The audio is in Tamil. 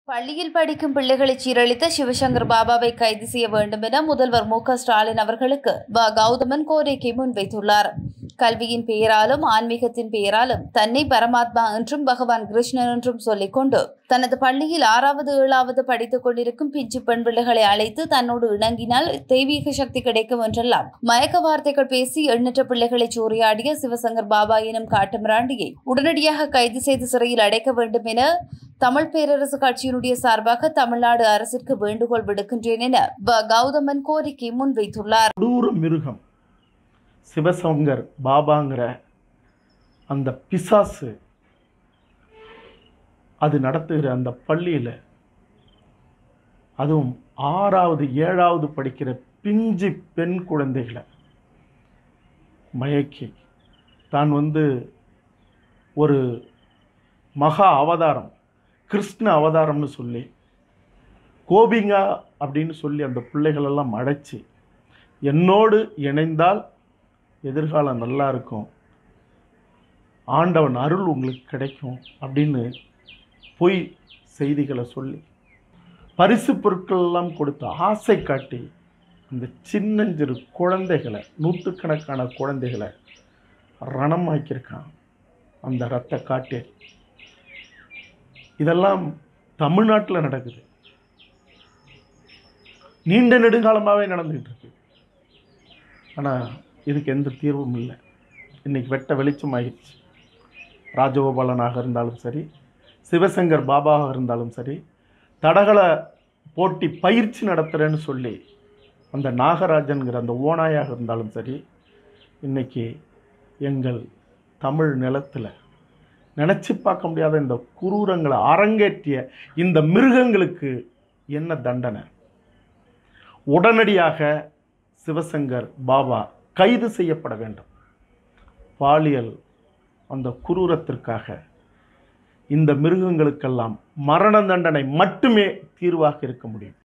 பள்ளியில் படிக்கும் பிள்ளைகளை சீரழித்த சிவசங்கர் பாபாவை கைது செய்ய வேண்டும் என முதல்வர் மு க ஸ்டாலின் அவர்களுக்கு வ கௌதமன் கோரிக்கை முன்வைத்துள்ளார் கல்வியின் பெயராலும் ஆன்மீகத்தின் பெயராலும் தன்னை பரமாத்மா என்றும் பகவான் கிருஷ்ணன் என்றும் சொல்லிக் கொண்டு தனது பள்ளியில் ஆறாவது ஏழாவது படித்துக் கொண்டிருக்கும் பிஞ்சு பெண் பிள்ளைகளை அழைத்து தன்னோடு இணங்கினால் தெய்வீக சக்தி கிடைக்கும் என்றெல்லாம் மயக்க வார்த்தைகள் பேசி எண்ணற்ற பிள்ளைகளை சூறையாடிய சிவசங்கர் பாபா எனும் காட்டுமிராண்டியை உடனடியாக கைது செய்து சிறையில் அடைக்க வேண்டும் என தமிழ் பேரரசு கட்சியினுடைய சார்பாக தமிழ்நாடு அரசிற்கு வேண்டுகோள் விடுக்கின்றேன் என வ கௌதமன் கோரிக்கை முன்வைத்துள்ளார் கொடூர மிருகம் சிவசங்கர் பாபாங்கிற அந்த பிசாசு அது நடத்துகிற அந்த பள்ளியில் அதுவும் ஆறாவது ஏழாவது படிக்கிற பிஞ்சு பெண் குழந்தைகளை மயக்கி தான் வந்து ஒரு மகா அவதாரம் கிருஷ்ண அவதாரம்னு சொல்லி கோபிங்கா அப்படின்னு சொல்லி அந்த பிள்ளைகளெல்லாம் அடைச்சி என்னோடு இணைந்தால் எதிர்காலம் நல்லா இருக்கும் ஆண்டவன் அருள் உங்களுக்கு கிடைக்கும் அப்படின்னு பொய் செய்திகளை சொல்லி பரிசு பொருட்கள் எல்லாம் கொடுத்து ஆசை காட்டி அந்த சின்னஞ்சிறு குழந்தைகளை நூற்றுக்கணக்கான குழந்தைகளை ரணமாக்கியிருக்கான் அந்த இரத்த காட்டேரி இதெல்லாம் தமிழ்நாட்டில் நடக்குது நீண்ட நெடுங்காலமாகவே நடந்துகிட்டு இருக்கு ஆனால் இதுக்கு எந்த தீர்வும் இல்லை இன்னைக்கு வெட்ட வெளிச்சமாகிடுச்சு ராஜகோபாலனாக இருந்தாலும் சரி சிவசங்கர் பாபாவாக இருந்தாலும் சரி தடகள போட்டி பயிற்சி நடத்துகிறேன்னு சொல்லி அந்த நாகராஜன்கிற அந்த ஓனாயாக இருந்தாலும் சரி இன்னைக்கு எங்கள் தமிழ் நிலத்தில் நினச்சி பார்க்க முடியாத இந்த குரூரங்களை அரங்கேற்றிய இந்த மிருகங்களுக்கு என்ன தண்டனை உடனடியாக சிவசங்கர் பாபா கைது செய்யப்பட வேண்டும் பாலியல் அந்த குரூரத்திற்காக இந்த மிருகங்களுக்கெல்லாம் மரண தண்டனை மட்டுமே தீர்வாக இருக்க முடியும்